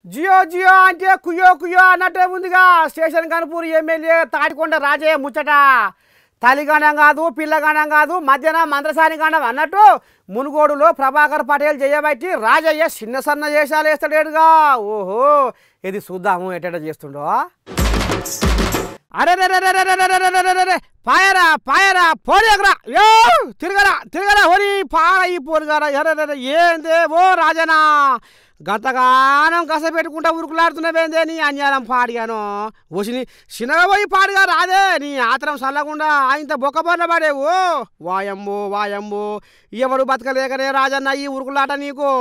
జియో జియో అంటే కుయో కుయో అన్నట్టే ఉందిగా స్టేషన్ కనుపూర్ ఎమ్మెల్యే తాటికొండ రాజయ్య ముచ్చట తల్లిగణం కాదు పిల్లగణం కాదు మధ్యన మంత్రసాని గణం అన్నట్టు మునుగోడులో ప్రభాకర్ పటేల్ చేయబట్టి రాజయ్య చిన్న సన్న చేసాలు వేస్తాడేడుగా ఓహో ఇది చూద్దాము ఎట్ట చేస్తుండో అరే రే రే రే రే రే రే రే రే రే రే రే. పాయరా పాయరా పోలేకరా యో తిరగరా తిరగరా ఓరి పాయి పోరుగారా ఎరే రే రే. ఏందే ఓ రాజనా గంతగానం కస పెట్టుకుంటా ఉరుకులాడుతున్నావేందే నీ అన్యాయం పాడిగాను వచ్చిని చిన్నగా పోయి పాడిగా రాదే నీ ఆత్రం చల్లకుండా ఆయనతో బొక్కబొన్న పడేవు వాయమ్మో వాయమ్మో ఎవడు బతకలేకనే రాజన్న ఈ ఉరుకులాట నీకు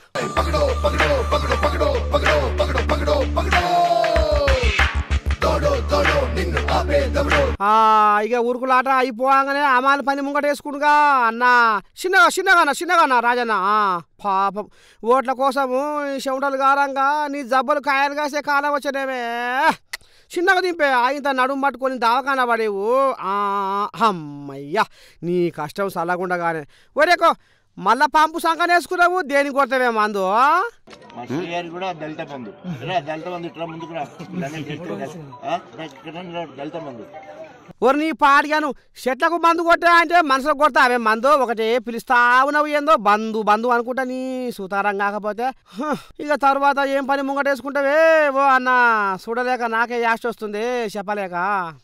ఆ, ఇక ఉరుకులాట అయిపోగానే అమాల పని ముంగటేసుకుంటుగా అన్నా చిన్నగా చిన్నగానా చిన్నగానా రాజన్న ఆ, పాపం ఓట్ల కోసము ఈ చెమటలు గారంగా నీ జబ్బలు కాయలు కాసే కాలం వచ్చేనేమే చిన్నగా దింపే ఆయన నడుము పట్టుకొని దావకాన పడేవు ఆ, అమ్మయ్యా నీ కష్టం చల్లగుండగానే ఒరేకో మళ్ళా పంపు సంకన వేసుకున్నావు దేనికి కొడతావే మందు మా శ్రీగారి కూడా దళిత బంధు రా దళిత బంధు ఇట్లా ముందుకు రా రమేష్ ఇట్లా రా. ఆ? రా, ఇక్కడ రా, దళిత బంధు ఒరి నీ పాడిగాను చెట్లకు మందు కొట్టా అంటే మనసులో కొడతా అవే మందు ఒకటే పిలుస్తా ఉన్నావు ఏందో బంధు బంధు అనుకుంటా నీ సూతారం కాకపోతే హ, ఇక తర్వాత ఏం పని ముంగటేసుకుంటావే ఓ అన్న చూడలేక నాకే యాస్ట్ వస్తుంది చెప్పలేక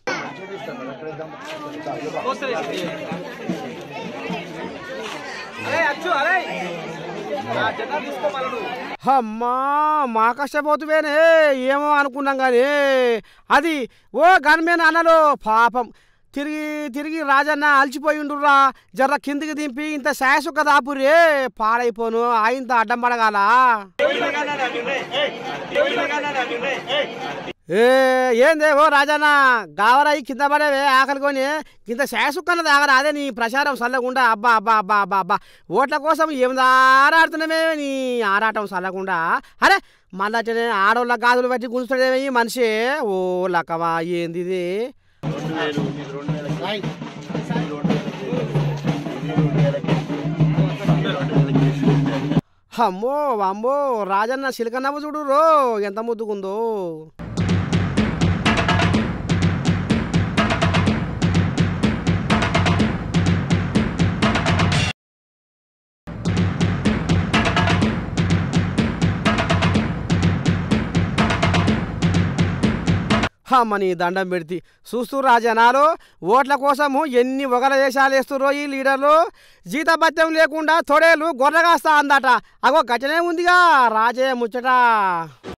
అమ్మా మా కష్టపోతువేనే ఏమో అనుకున్నాం కానీ అది ఓ గన్మేన్ అన్నలు పాపం తిరిగి తిరిగి రాజన్న అలసిపోయిండుర్రా జర్ర కిందికి దింపి ఇంత శాయసుక్క దాపురే పాడైపోను ఆయంత అడ్డం పడగాల ఏ ఏందే ఓ రాజన్న గావరాయి కింద పడేవే ఆకలి కొని ఇంత శాయసుక్కన్న దాగరా అదే నీ ప్రచారం చల్లకుండా అబ్బా అబ్బా అబ్బా అబ్బా అబ్బా ఓట్ల కోసం ఏం ఆరాడుతున్నామే నీ ఆరాటం చల్లకుండా అరే మళ్ళీ ఆడోళ్ళ గాజులు బట్టి గుంజుతాడేమే ఈ మనిషి ఓ లక్కవా ఏంది ఇది రెండు వేలు నీకు రెండు వేలకి ఇది రెండు వేలకి ఇది రెండు వేలకి ఇది రెండు వేలకి అమ్మో అమ్మో రాజన్న సిలికన్నవ్వ చూడు రో ఎంత ముద్దుకుందో అమ్మని దండం పెడితే చూస్తూ రాజనాలు ఓట్ల కోసము ఎన్ని ఒగల దేశాలు వేస్తుర్రో ఈ లీడర్లు జీతభత్యం లేకుండా తొడేలు గొర్రెగాస్తా అందట అగో గచ్చనే ఉందిగా రాజే ముచ్చట